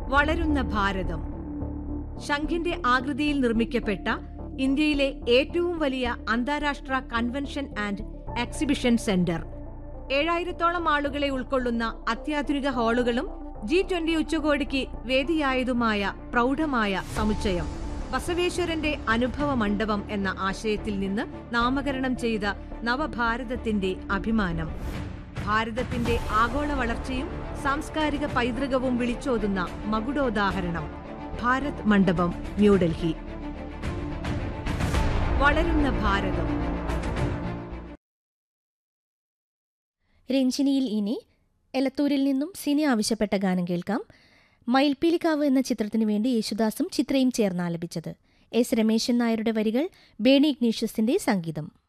വളരുന്ന ഭാരതം ശംഖിന്റെ ആകൃതിയിൽ നിർമ്മിക്കപ്പെട്ട ഇന്ത്യയിലെ ഏറ്റവും വലിയ അന്താരാഷ്ട്ര കൺവെൻഷൻ ആൻഡ് എക്സിബിഷൻ സെന്റർ ഏഴായിരത്തോളം ആളുകളെ ഉൾക്കൊള്ളുന്ന അത്യാധുനിക ഹാളുകളും ജി ട്വന്റി ഉച്ചകോടിക്ക് വേദിയായതുമായ പ്രൗഢമായ സമുച്ചയം ബസവേശ്വരന്റെ അനുഭവ മണ്ഡപം എന്ന ആശയത്തിൽ നിന്ന് നാമകരണം ചെയ്ത നവഭാരതത്തിന്റെ അഭിമാനം ഭാരതത്തിന്റെ ആഗോള വളർച്ചയും സാംസ്കാരിക പൈതൃകവും വിളിച്ചോതുന്ന മകുടോദാഹരണം ഭാരത് മണ്ഡപം ന്യൂഡൽഹി വളരുന്ന ഭാരതം രഞ്ജിനിയിൽ ഇനി എലത്തൂരിൽ നിന്നും സിനി ആവശ്യപ്പെട്ട ഗാനം കേൾക്കാം മയിൽപ്പീലിക്കാവ് എന്ന ചിത്രത്തിനു വേണ്ടി യേശുദാസും ചിത്രയും ചേർന്ന് ആലപിച്ചത് എസ് രമേശൻ നായരുടെ വരികൾ ബേണി ഇഗ്നീഷ്യസിന്റെ സംഗീതം